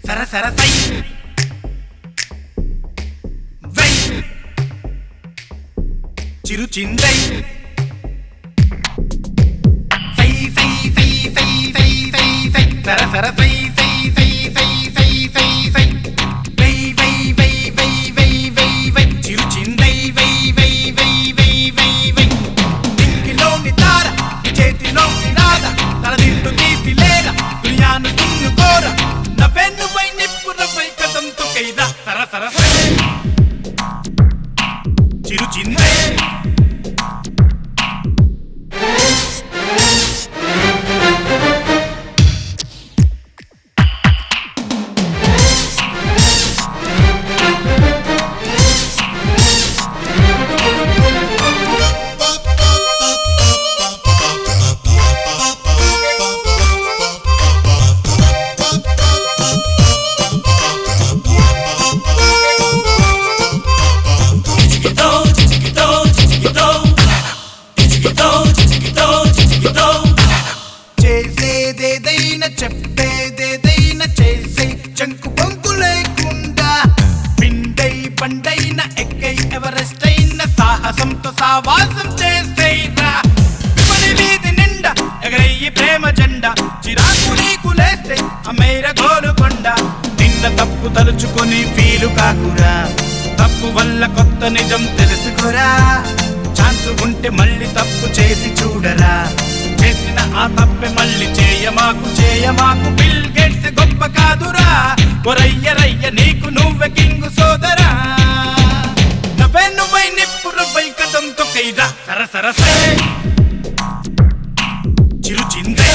సర సర సై వై చిరు చిందై సై సై సై సై సై సై సై సర సర సై సై సై సై సై సై సై వై వై వై వై వై వై వై చిరు చిందై వై వై వై వై వై వై దింగిలోని తార నీ చేతిలోని రాధ తల దిండు తీసి లేరా దునియాను దున్నుకోరా నవ్వెన్నుపై నిప్పులపై కథంతో కైరా సర సర సై చిరు చిందై చేసేదేదైనా చెప్పేదేదైనా చేసే చంకు బొంకు లేకుండా పిండై పండైన ఎక్కై ఎవరెస్ట్ అయిన సాహసంతో సావాసం చేసేరా విపణి వీధి నిండా ఎగరయ్యి ప్రేమ జెండా చిరాకు నీకు లేస్తే అమ్మేర గోలుకొండ నిన్న తప్పు తలుచుకొని ఫీలు కాకురా తప్పు వల్ల కొత్త నిజం తెలుసుకోరా ఛాన్స్ ఉంటే మళ్ళీ తప్పు చేసి చూడరా చేసిన ఆ తప్పే మళ్ళీ చేయమాకు చేయమాకు బిల్ గేట్స్ గొప్ప కాదురా ఒరయ్య రయ్య నీకు నువ్వే కింగు సోదరా నవ్వే నువ్వై నిప్పు రవ్వై కథంతో కైరా సర సర సై చిరు చిందే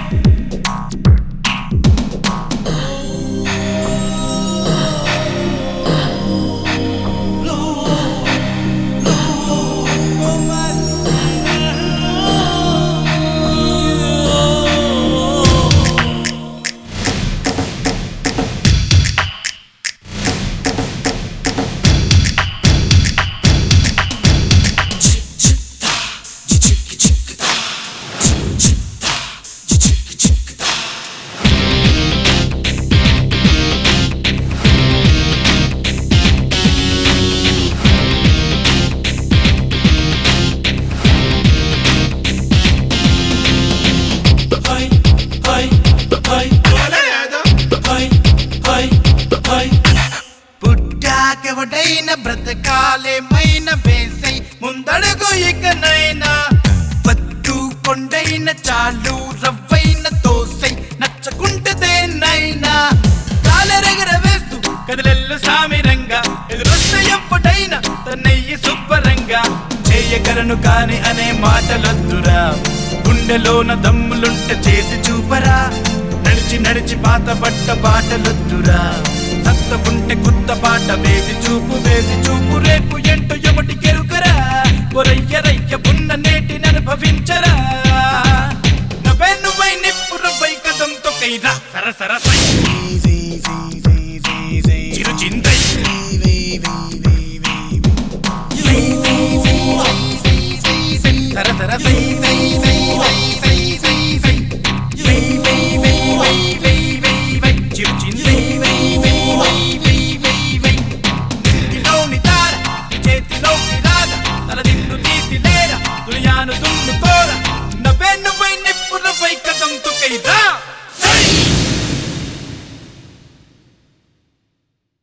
పుట్టాకెవడైన బ్రతకాలేమైన వేసై ముందడుగు ఇకనైనా వద్దు కొండైన చాలు రవ్వైన తోసై నచ్చకుంటదేనైనా కాలరెగర వేస్తూ కదిలెల్లు సామిరంగా ఎదురొస్తే ఎప్పుడైనా తన్నయ్యి శుభ్రంగా చేయగలను కాని అనే మాటలొద్దురా గుండెలోన దమ్ములుంటే చేసి చూపరా నడిచి నడిచి పాత పట్ట పాటలొద్దురా సత్త ఉంటే కొత్త పాట వేసి చూపు వేసి చూపు రేపు ఎంటు ఎమటి కెరుకరా ఒరయ్య రయ్య ఉన్న నేటిని అనుభవించరా నవ్వే నువ్వై నిప్పు రవ్వై కథంతో కైరా సర సర సై